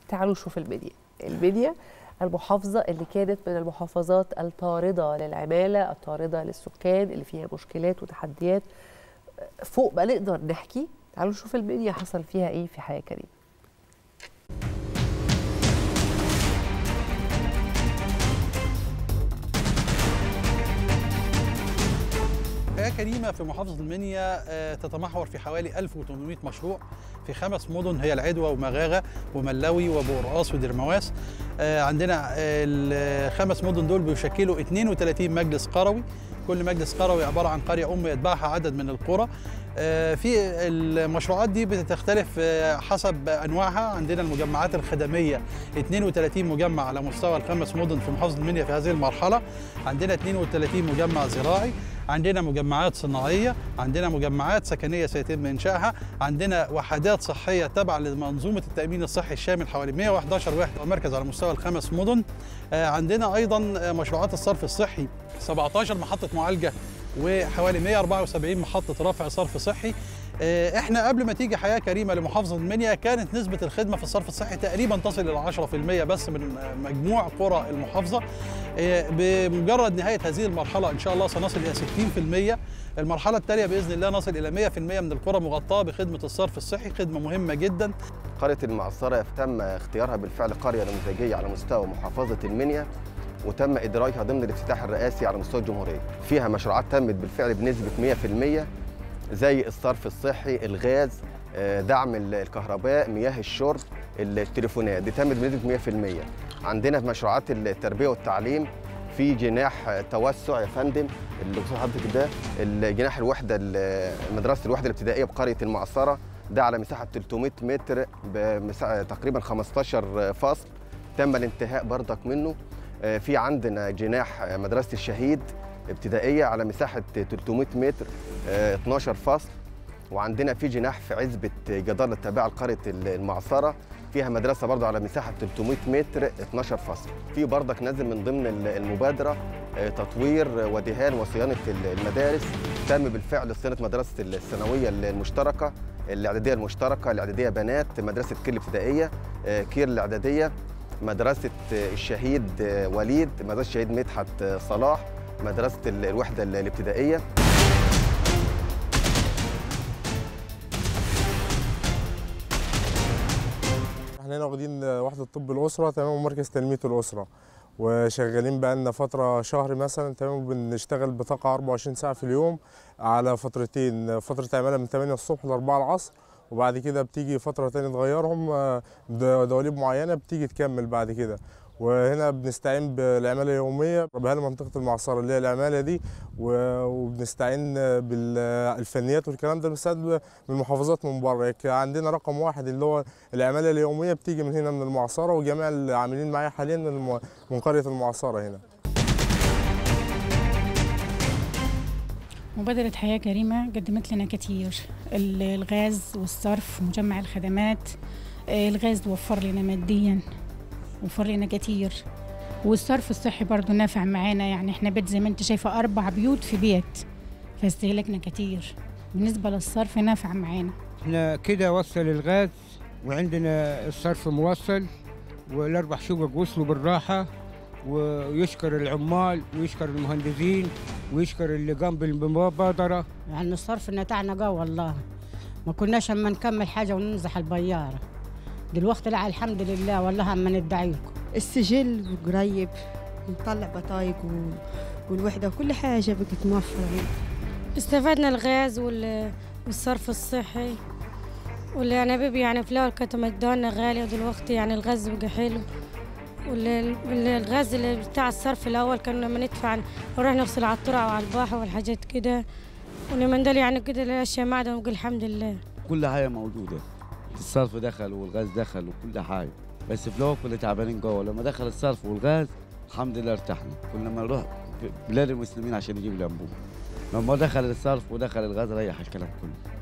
تعالوا نشوف المنيا المنيا المحافظة اللي كانت من المحافظات الطاردة للعمالة الطاردة للسكان اللي فيها مشكلات وتحديات فوق ما نقدر نحكي تعالوا نشوف المنيا حصل فيها ايه في حياة كريمة حياة كريمة في محافظة المنيا آه، تتمحور في حوالي 1800 مشروع في خمس مدن هي العدوى ومغاغة وملوي وبورقاص ودرمواس آه، عندنا الخمس مدن دول بيشكلوا 32 مجلس قروي كل مجلس قروي عبارة عن قرية أم يتبعها عدد من القرى آه، في المشروعات دي بتختلف آه، حسب انواعها عندنا المجمعات الخدميه 32 مجمع على مستوى الخمس مدن في محافظه المنيا في هذه المرحله عندنا 32 مجمع زراعي عندنا مجمعات صناعيه عندنا مجمعات سكنيه سيتم انشائها عندنا وحدات صحيه تابعه لمنظومه التامين الصحي الشامل حوالي 111 وحده ومركز على مستوى الخمس مدن آه، عندنا ايضا مشروعات الصرف الصحي 17 محطه معالجه وحوالي 174 محطة رفع صرف صحي آه، احنا قبل ما تيجي حياة كريمة لمحافظة المنيا كانت نسبة الخدمة في الصرف الصحي تقريبا تصل إلى 10% بس من مجموع قرى المحافظة آه، بمجرد نهاية هذه المرحلة إن شاء الله سنصل إلى 60% المرحلة التالية بإذن الله نصل إلى 100% من القرى مغطاة بخدمة الصرف الصحي خدمة مهمة جدا قرية المعصرة تم اختيارها بالفعل قرية نموذجية على مستوى محافظة المنيا وتم إدراجها ضمن الافتتاح الرئاسي على مستوى الجمهورية فيها مشروعات تمت بالفعل بنسبة 100% زي الصرف الصحي الغاز آه، دعم ال- الكهرباء مياه الشرب التليفونات دي تمت بنسبة 100% عندنا في مشروعات التربية والتعليم في جناح توسع يا فندم اللي قصاد حضرتك ده الجناح الوحدة ال- مدرسة الوحدة الابتدائية بقرية المعصرة ده على مساحة 300 متر بمساحة تقريبا 15 فصل تم الانتهاء بردك منه آه، في عندنا جناح آه، مدرسة الشهيد ابتدائية على مساحة 300 متر آه، 12 فصل وعندنا في جناح في عزبة جدار التابعة لقرية المعصرة فيها مدرسة برضه على مساحة 300 متر 12 فصل في برضك نازل من ضمن المبادرة آه، تطوير ودهان وصيانة المدارس تم بالفعل صيانة مدرسة الثانوية المشتركة الإعدادية المشتركة الإعدادية بنات مدرسة كير الابتدائية آه، كير الإعدادية مدرسة الشهيد وليد مدرسة الشهيد مدحت صلاح مدرسة الوحدة الابتدائية احنا هنا واخدين وحدة طب الأسرة تمام ومركز تنمية الأسرة وشغالين بقالنا فترة شهر مثلا تمام بنشتغل بطاقة 24 ساعة في اليوم على فترتين فترة عمالة من 8 الصبح ل 4 العصر وبعد كده بتيجي فترة تاني تغيرهم آه، د- دواليب معينة بتيجي تكمل بعد كده وهنا بنستعين بالعمالة اليومية بأهل منطقة المعصرة اللي هي العمالة دي و- وبنستعين بالفنيات والكلام ده بنستعين من المحافظات من بره يعني عندنا رقم واحد اللي هو العمالة اليومية بتيجي من هنا من المعصرة وجميع العاملين معايا حاليا من الم- من قرية المعصرة هنا مبادرة حياة كريمة قدمت لنا كتير ال- الغاز والصرف ومجمع الخدمات آه، الغاز وفر لنا ماديا وفر لنا كتير والصرف الصحي برضو نافع معانا يعني احنا بيت زي ما انت شايفة أربع بيوت في بيت فاستهلاكنا كتير بالنسبة للصرف نافع معانا احنا كده وصل الغاز وعندنا الصرف موصل والاربع شقق وصلوا بالراحه ويشكر العمال ويشكر المهندسين ويشكر اللي قام بالمبادره يعني الصرف نتاعنا قوي والله ما كناش اما نكمل حاجه وننزح البياره دلوقتي لا الحمد لله والله اما ندعيكم السجل قريب نطلع بطايق و... والوحدة وكل حاجة بقت موفرة هنا استفدنا الغاز وال- والصرف الصحي والأنابيب يعني في الأول كانت مدانا غالية ودلوقتي يعني الغاز بقى حلو والغاز اللي بتاع الصرف الأول كنا لما ندفع نروح نغسل على الترع وعلى البحر والحاجات كده ولما دول يعني كده الأشياء معدن ونقول الحمد لله كل حاجه موجوده الصرف دخل والغاز دخل وكل حاجه بس في الاول كنا تعبانين جوه لما دخل الصرف والغاز الحمد لله ارتحنا كنا ما نروح بلاد المسلمين عشان نجيب الانبوب لما دخل الصرف ودخل الغاز ريح الكلام كله